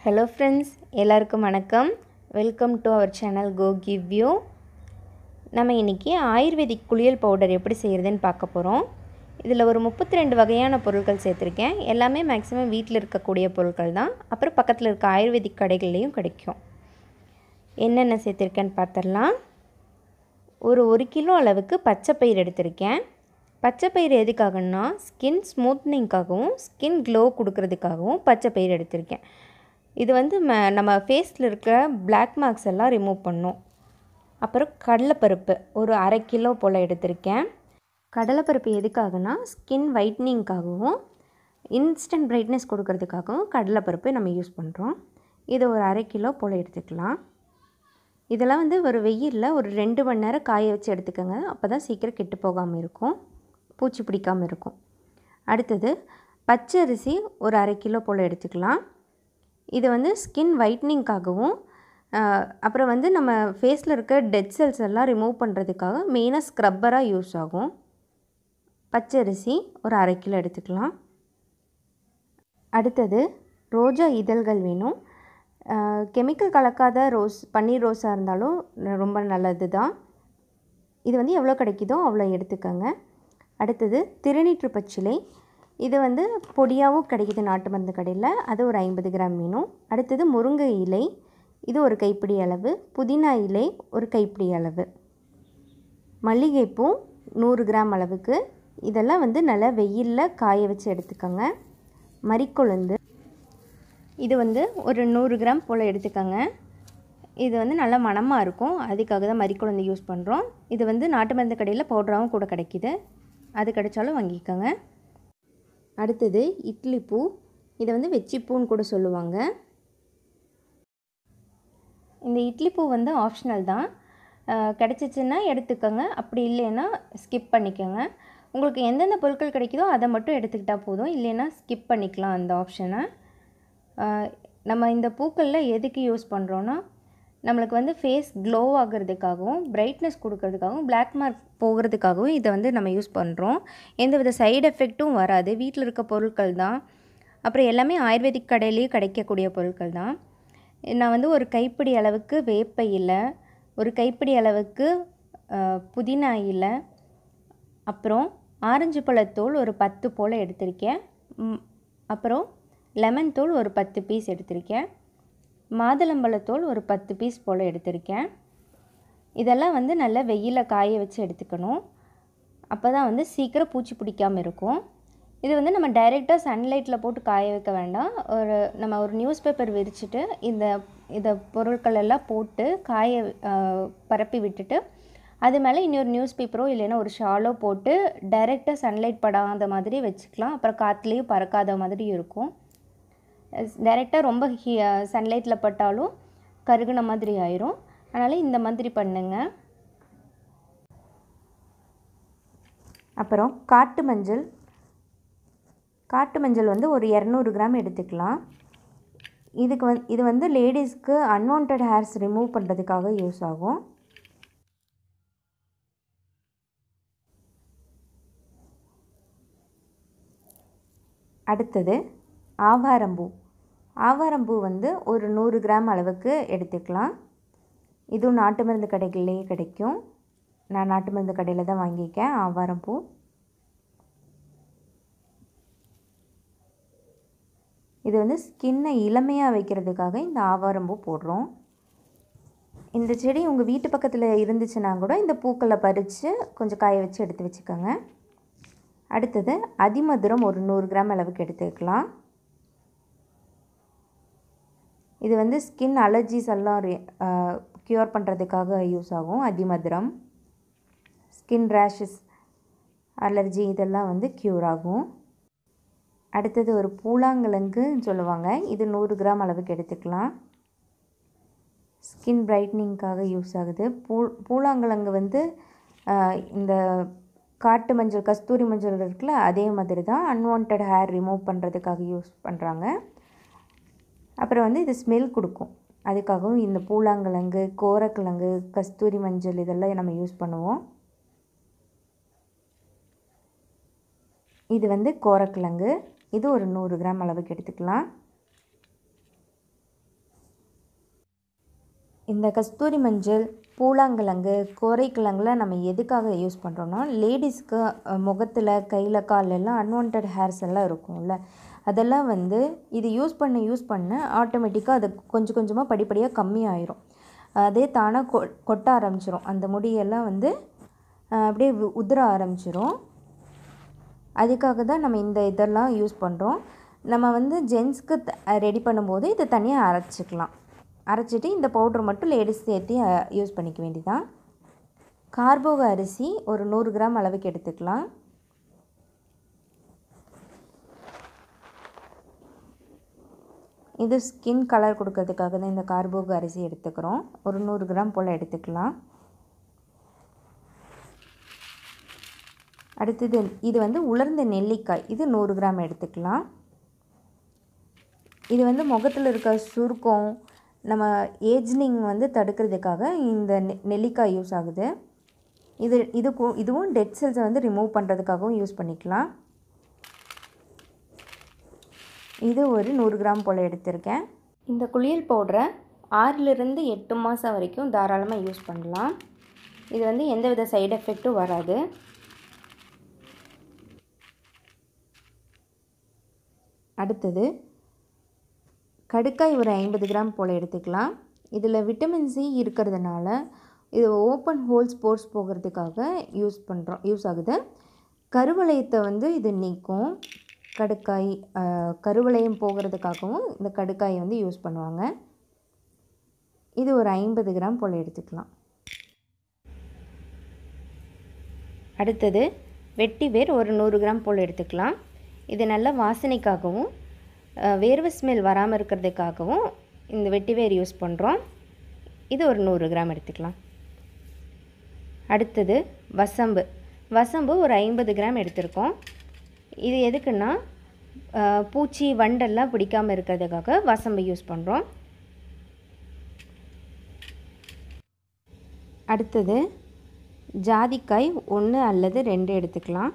hello friends எல்லாருக்கும் வணக்கம் welcome to our channel go give you நம்ம இன்றைக்கி ஆயுர்வேதிக் குளியல் பவுடர் எப்படி செய்கிறதுன்னு பார்க்க போகிறோம் இதில் ஒரு முப்பத்தி ரெண்டு வகையான பொருட்கள் சேர்த்துருக்கேன் எல்லாமே மேக்ஸிமம் வீட்டில் இருக்கக்கூடிய பொருட்கள் தான் அப்புறம் பக்கத்தில் இருக்க ஆயுர்வேதிக் கடைகள்லேயும் கிடைக்கும் என்னென்ன சேர்த்துருக்கேன்னு பார்த்துடலாம் ஒரு ஒரு கிலோ அளவுக்கு பச்சை பயிர் எடுத்திருக்கேன் பச்சை பயிர் எதுக்காகன்னா ஸ்கின் ஸ்மூத்னிங்காகவும் ஸ்கின் க்ளோ கொடுக்கறதுக்காகவும் பச்சை பயிர் எடுத்திருக்கேன் இது வந்து ம நம்ம ஃபேஸில் இருக்கிற பிளாக் மார்க்ஸ் எல்லாம் ரிமூவ் பண்ணும் அப்புறம் கடலைப்பருப்பு ஒரு அரை கிலோ போல் எடுத்திருக்கேன் கடலைப்பருப்பு எதுக்காகனா ஸ்கின் ஒயிட்னிங்காகவும் இன்ஸ்டன்ட் பிரைட்னஸ் கொடுக்கறதுக்காகவும் கடலைப்பருப்பு நம்ம யூஸ் பண்ணுறோம் இது ஒரு அரை கிலோ போல் எடுத்துக்கலாம் இதெல்லாம் வந்து ஒரு வெயிலில் ஒரு ரெண்டு மணி நேரம் காய வச்சு எடுத்துக்கோங்க அப்போ தான் சீக்கிரம் கெட்டு போகாமல் இருக்கும் பூச்சி பிடிக்காமல் இருக்கும் அடுத்தது பச்சை அரிசி ஒரு அரை கிலோ போல் எடுத்துக்கலாம் இது வந்து ஸ்கின் ஒயிட்னிங்காகவும் அப்புறம் வந்து நம்ம ஃபேஸில் இருக்க டெட் செல்ஸ் எல்லாம் ரிமூவ் பண்ணுறதுக்காக மெயினாக ஸ்க்ரப்பராக யூஸ் ஆகும் பச்சை அரிசி ஒரு அரை கிலோ எடுத்துக்கலாம் அடுத்தது ரோஜா இதழ்கள் வேணும் கெமிக்கல் கலக்காத ரோஸ் பன்னீர் ரோஸாக இருந்தாலும் ரொம்ப நல்லது தான் இது வந்து எவ்வளோ கிடைக்குதோ அவ்வளோ எடுத்துக்கோங்க அடுத்தது திருநீற்று பச்சிலை இது வந்து பொடியாகவும் கிடைக்குது நாட்டு மருந்து கடையில் அது ஒரு ஐம்பது கிராம் வேணும் அடுத்தது முருங்கை இலை இது ஒரு கைப்பிடி அளவு புதினா இலை ஒரு கைப்பிடி அளவு மல்லிகைப்பூ நூறு கிராம் அளவுக்கு இதெல்லாம் வந்து நல்லா வெயிலில் காய வச்சு எடுத்துக்கோங்க மறிக்கொழுந்து இது வந்து ஒரு நூறு கிராம் போல் எடுத்துக்கோங்க இது வந்து நல்லா மணமாக இருக்கும் அதுக்காக தான் மறிக்குழந்தை யூஸ் பண்ணுறோம் இது வந்து நாட்டு மருந்து கடையில் பவுடராகவும் கூட கிடைக்கிது அது கிடைச்சாலும் வாங்கிக்கோங்க அடுத்தது இட்லி பூ இதை வந்து வெச்சிப்பூன்னு கூட சொல்லுவாங்க இந்த இட்லி பூ வந்து ஆப்ஷனல் தான் கிடச்சிச்சின்னா எடுத்துக்கோங்க அப்படி இல்லைன்னா ஸ்கிப் பண்ணிக்கோங்க உங்களுக்கு எந்தெந்த பொருட்கள் கிடைக்குதோ அதை மட்டும் எடுத்துக்கிட்டால் போதும் இல்லைன்னா ஸ்கிப் பண்ணிக்கலாம் அந்த ஆப்ஷனை நம்ம இந்த பூக்களில் எதுக்கு யூஸ் பண்ணுறோன்னா நம்மளுக்கு வந்து ஃபேஸ் க்ளோ ஆகிறதுக்காகவும் பிரைட்னஸ் கொடுக்கறதுக்காகவும் பிளாக் மார்க் போகிறதுக்காகவும் இதை வந்து நம்ம யூஸ் பண்ணுறோம் எந்த வித சைடு எஃபெக்ட்டும் வராது வீட்டில் இருக்க பொருட்கள் தான் அப்புறம் எல்லாமே ஆயுர்வேதிக் கடையிலேயே கிடைக்கக்கூடிய பொருட்கள் தான் நான் வந்து ஒரு கைப்பிடி அளவுக்கு வேப்ப இலை ஒரு கைப்பிடி அளவுக்கு புதினா இலை அப்புறம் ஆரஞ்சு பழத்தூள் ஒரு பத்து போல் எடுத்திருக்கேன் அப்புறம் லெமன் தூள் ஒரு பத்து பீஸ் எடுத்திருக்கேன் மாதுளம்பழத்தூள் ஒரு பத்து பீஸ் போல் எடுத்திருக்கேன் இதெல்லாம் வந்து நல்லா வெயிலில் காய வச்சு எடுத்துக்கணும் அப்போ தான் வந்து சீக்கிரம் பூச்சி பிடிக்காமல் இருக்கும் இது வந்து நம்ம டைரெக்டாக சன்லைட்டில் போட்டு காய வைக்க வேண்டாம் ஒரு நம்ம ஒரு நியூஸ் பேப்பர் விரிச்சிட்டு இந்த இதை பொருட்கள் எல்லாம் போட்டு காய பரப்பி விட்டுட்டு அது மேலே இன்னொரு நியூஸ் பேப்பரோ இல்லைன்னா ஒரு ஷாலோ போட்டு டைரெக்டாக சன்லைட் படாத மாதிரி வச்சுக்கலாம் அப்புறம் காற்றுலேயும் பறக்காத மாதிரி இருக்கும் டைரெக்டாக ரொம்ப ஹீ சன்லைட்டில் பட்டாலும் கருகுன மாதிரி ஆயிரும் அதனால் இந்த மாதிரி பண்ணுங்க அப்புறம் காட்டு மஞ்சள் காட்டு மஞ்சள் வந்து ஒரு இரநூறு கிராம் எடுத்துக்கலாம் இதுக்கு வந் இது வந்து லேடிஸ்க்கு அன்வான்ட் ஹேர்ஸ் ரிமூவ் பண்ணுறதுக்காக யூஸ் ஆகும் அடுத்தது ஆவாரம்பூ ஆவாரம்பூ வந்து ஒரு நூறு கிராம் அளவுக்கு எடுத்துக்கலாம் இதுவும் நாட்டு மருந்து கடைகள்லேயே கிடைக்கும் நான் நாட்டு மருந்து கடையில் தான் வாங்கியிருக்கேன் ஆவாரம்பூ இது வந்து ஸ்கின்னை இளமையாக வைக்கிறதுக்காக இந்த ஆவாரம்பூ போடுறோம் இந்த செடி உங்கள் வீட்டு பக்கத்தில் இருந்துச்சுன்னா கூட இந்த பூக்களை பறித்து கொஞ்சம் காய வச்சு எடுத்து வச்சுக்கோங்க அடுத்தது அதிமதுரம் ஒரு நூறு கிராம் அளவுக்கு எடுத்துக்கலாம் இது வந்து ஸ்கின் அலர்ஜிஸ் எல்லாம் க்யூர் பண்ணுறதுக்காக யூஸ் ஆகும் அதிமதுரம் ஸ்கின் ரேஷஸ் அலர்ஜி இதெல்லாம் வந்து க்யூர் ஆகும் அடுத்தது ஒரு பூலாங்கிழங்குன்னு சொல்லுவாங்க இது நூறு கிராம் அளவுக்கு எடுத்துக்கலாம் ஸ்கின் பிரைட்னிங்க்காக யூஸ் ஆகுது பூ பூலாங்கிழங்கு வந்து இந்த காட்டு மஞ்சள் கஸ்தூரி மஞ்சள் இருக்குல்ல அதே மாதிரி தான் அன்வான்ட் ஹேர் ரிமூவ் பண்ணுறதுக்காக யூஸ் பண்ணுறாங்க அப்புறம் வந்து இது ஸ்மெல் கொடுக்கும் அதுக்காகவும் இந்த பூலாங்கிழங்கு கோரக்கிழங்கு கஸ்தூரி மஞ்சள் இதெல்லாம் நம்ம யூஸ் பண்ணுவோம் இது வந்து கோரக்கிழங்கு இது ஒரு நூறு கிராம் அளவுக்கு எடுத்துக்கலாம் இந்த கஸ்தூரி மஞ்சள் பூலாங்கிழங்கு கோரைக்கிழங்குலாம் நம்ம எதுக்காக யூஸ் பண்ணுறோன்னா லேடிஸ்க்கு முகத்தில் கையில் காலெல்லாம் அன்வான்ட் ஹேர்ஸ் எல்லாம் இருக்கும்ல அதெல்லாம் வந்து இது யூஸ் பண்ண யூஸ் பண்ண ஆட்டோமேட்டிக்காக அது கொஞ்சம் கொஞ்சமாக படிப்படியாக கம்மியாயிரும் அதே தானாக கொ கொட்ட ஆரம்பிச்சிரும் அந்த முடியெல்லாம் வந்து அஹ், அப்படியே உ- உதிர ஆரம்பிச்சிரும் அதுக்காக தான் நம்ம இந்த இதெல்லாம் யூஸ் பண்ணுறோம் நம்ம வந்து ஜென்ஸ்க்கு ரெடி பண்ணும்போது இதை தனியாக அரைச்சிக்கலாம் அரைச்சிட்டு இந்த பவுடர் மட்டும் லேடிஸ் சேர்த்து யூஸ் பண்ணிக்க வேண்டியதான் கார்போக அரிசி ஒரு நூறு கிராம் அளவுக்கு எடுத்துக்கலாம் இது ஸ்கின் கலர் கொடுக்கறதுக்காக தான் இந்த கார்போக அரிசி எடுத்துக்கிறோம் ஒரு நூறு கிராம் போல் எடுத்துக்கலாம் அடுத்தது இது வந்து உலர்ந்த நெல்லிக்காய் இது நூறு கிராம் எடுத்துக்கலாம் இது வந்து முகத்தில் இருக்க சுருக்கம் நம்ம ஏஜ்னிங் வந்து தடுக்கிறதுக்காக இந்த நெ- நெல்லிக்காய் யூஸ் ஆகுது இது இதுக்கும் இதுவும் டெட் செல்ஸை வந்து ரிமூவ் பண்ணுறதுக்காகவும் யூஸ் பண்ணிக்கலாம் இது ஒரு நூறு கிராம் போல் எடுத்திருக்கேன் இந்த குளியல் பவுடரை ஆறிலிருந்து எட்டு மாதம் வரைக்கும் தாராளமாக யூஸ் பண்ணலாம் இது வந்து எந்தவித சைடு எஃபெக்ட்டும் வராது அடுத்தது கடுக்காய் ஒரு ஐம்பது கிராம் போல் எடுத்துக்கலாம் இதில் விட்டமின் சி இருக்கிறதுனால இது ஓப்பன் ஹோல் ஸ்போர்ட்ஸ் போகிறதுக்காக யூஸ் பண்ணுறோம் யூஸ் ஆகுது கருவளையத்தை வந்து இது நீக்கும் கடுக்காய் ஆஹ், கருவளையம் போகிறதுக்காகவும் இந்த கடுக்காயை வந்து யூஸ் பண்ணுவாங்க இது ஒரு ஐம்பது கிராம் போல் எடுத்துக்கலாம் அடுத்தது வெட்டி வேர் ஒரு நூறு கிராம் போல் எடுத்துக்கலாம் இது நல்ல வாசனைக்காகவும் அஹ், வேர்வை ஸ்மெல் வராமல் இருக்கிறதுக்காகவும் இந்த வெட்டி வேர் யூஸ் பண்ணுறோம் இது ஒரு நூறு கிராம் எடுத்துக்கலாம் அடுத்தது வசம்பு வசம்பு ஒரு ஐம்பது கிராம் எடுத்திருக்கோம் இது எதுக்குன்னா அஹ், பூச்சி வண்டெல்லாம் பிடிக்காமல் இருக்கிறதுக்காக வசம்பு யூஸ் பண்ணுறோம் அடுத்தது ஜாதிக்காய் ஒன்று அல்லது ரெண்டு எடுத்துக்கலாம்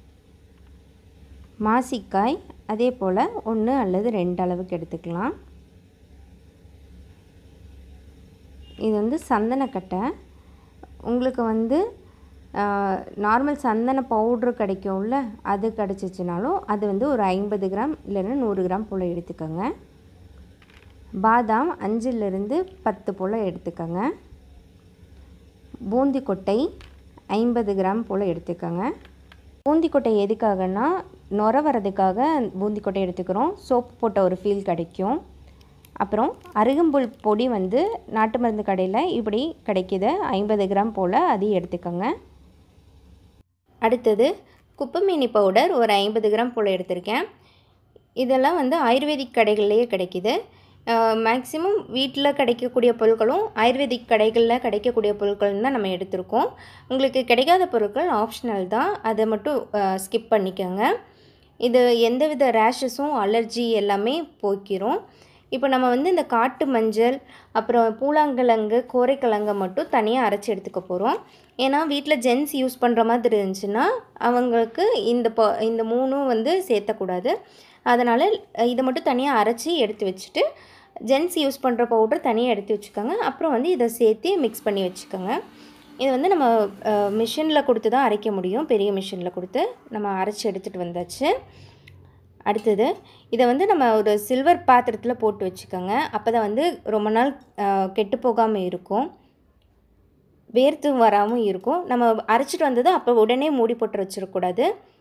மாசிக்காய் அதே போல் ஒன்று அல்லது ரெண்டு அளவுக்கு எடுத்துக்கலாம் இது வந்து சந்தனக்கட்டை உங்களுக்கு வந்து நார்மல் சந்தன பவுட்ரு கிடைக்கும்ல அது கிடச்சிச்சினாலும் அது வந்து ஒரு ஐம்பது கிராம் இல்லைன்னா நூறு கிராம் போல் எடுத்துக்கோங்க பாதாம் அஞ்சுலேருந்து பத்து போல் எடுத்துக்கோங்க பூந்தி கொட்டை ஐம்பது கிராம் போல் எடுத்துக்கோங்க பூந்தி கொட்டை எதுக்காகன்னா நுர வரதுக்காக பூந்தி கொட்டை எடுத்துக்கிறோம் சோப்பு போட்ட ஒரு ஃபீல் கிடைக்கும் அப்புறம் அருகம்புல் பொடி வந்து நாட்டு மருந்து கடையில் இப்படி கிடைக்கிது ஐம்பது கிராம் போல் அதையும் எடுத்துக்கோங்க அடுத்தது குப்பைமேனி பவுடர் ஒரு ஐம்பது கிராம் போல் எடுத்திருக்கேன் இதெல்லாம் வந்து ஆயுர்வேதிக் கடைகள்லேயே கிடைக்கிது மேக்ஸிமம் வீட்டில் கிடைக்கக்கூடிய பொருட்களும் ஆயுர்வேதிக் கடைகளில் கிடைக்கக்கூடிய பொருட்கள் தான் நம்ம எடுத்திருக்கோம் உங்களுக்கு கிடைக்காத பொருட்கள் ஆப்ஷனல் தான் அதை மட்டும் ஸ்கிப் பண்ணிக்கோங்க இது எந்தவித ரேஷஸும் அலர்ஜி எல்லாமே போக்கிரும் இப்போ நம்ம வந்து இந்த காட்டு மஞ்சள் அப்புறம் பூலாங்கிழங்கு கோரைக்கிழங்கை மட்டும் தனியாக அரைச்சி எடுத்துக்க போகிறோம் ஏன்னா வீட்டில் ஜென்ஸ் யூஸ் பண்ணுற மாதிரி இருந்துச்சுன்னா அவங்களுக்கு இந்த ப இந்த மூணும் வந்து சேர்த்தக்கூடாது அதனால் இதை மட்டும் தனியாக அரைச்சி எடுத்து வச்சுட்டு ஜென்ஸ் யூஸ் பண்ணுற பவுடர் தனியாக எடுத்து வச்சுக்கோங்க அப்புறம் வந்து இதை சேர்த்து மிக்ஸ் பண்ணி வச்சுக்கோங்க இது வந்து நம்ம மிஷினில் கொடுத்து தான் அரைக்க முடியும் பெரிய மிஷினில் கொடுத்து நம்ம அரைச்சி எடுத்துகிட்டு வந்தாச்சு அடுத்தது இதை வந்து நம்ம ஒரு சில்வர் பாத்திரத்தில் போட்டு வச்சுக்கோங்க அப்போ தான் வந்து ரொம்ப நாள் கெட்டு போகாமல் இருக்கும் வேர்த்து வராமல் இருக்கும் நம்ம அரைச்சிட்டு வந்தது அப்போ உடனே மூடி போட்டு வச்சிடக்கூடாது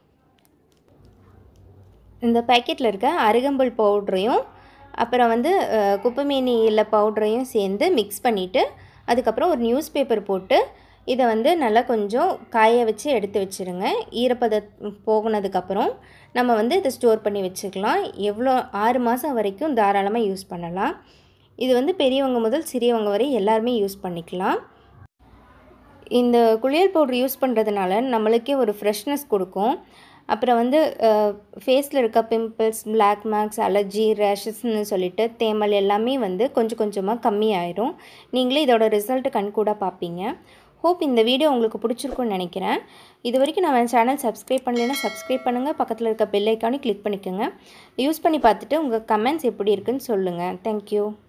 இந்த பேக்கெட்டில் இருக்க அருகம்புல் பவுட்ரையும் அப்புறம் வந்து அஹ், குப்பைமேனி இல்லை பவுட்ரையும் சேர்ந்து மிக்ஸ் பண்ணிவிட்டு அதுக்கப்புறம் ஒரு நியூஸ் பேப்பர் போட்டு இதை வந்து நல்லா கொஞ்சம் காய வச்சு எடுத்து வச்சுருங்க ஈரப்பத போகுனதுக்கப்புறம் நம்ம வந்து இதை ஸ்டோர் பண்ணி வச்சுக்கலாம் எவ்வளோ ஆறு மாதம் வரைக்கும் தாராளமாக யூஸ் பண்ணலாம் இது வந்து பெரியவங்க முதல் சிறியவங்க வரை எல்லாருமே யூஸ் பண்ணிக்கலாம் இந்த குளியல் பவுடர் யூஸ் பண்ணுறதுனால நம்மளுக்கே ஒரு ஃப்ரெஷ்னஸ் கொடுக்கும் அப்புறம் வந்து ஃபேஸில் இருக்க பிம்பிள்ஸ் பிளாக் மார்க்ஸ் அலர்ஜி ரேஷஸ்ன்னு சொல்லிட்டு தேமல் எல்லாமே வந்து கொஞ்சம் கொஞ்சமாக கம்மியாயிரும் நீங்களே இதோட ரிசல்ட் கண்கூடாக பார்ப்பீங்க ஹோப் இந்த வீடியோ உங்களுக்கு பிடிச்சிருக்கும்னு நினைக்கிறேன் இது வரைக்கும் நான் என் சேனல் சப்ஸ்கிரைப் பண்ணலைன்னா சப்ஸ்கிரைப் பண்ணுங்கள் பக்கத்தில் இருக்க பெல் ஐக்கானே கிளிக் பண்ணிக்கோங்க யூஸ் பண்ணி பார்த்துட்டு உங்கள் கமெண்ட்ஸ் எப்படி இருக்குன்னு சொல்லுங்கள் தேங்க்யூ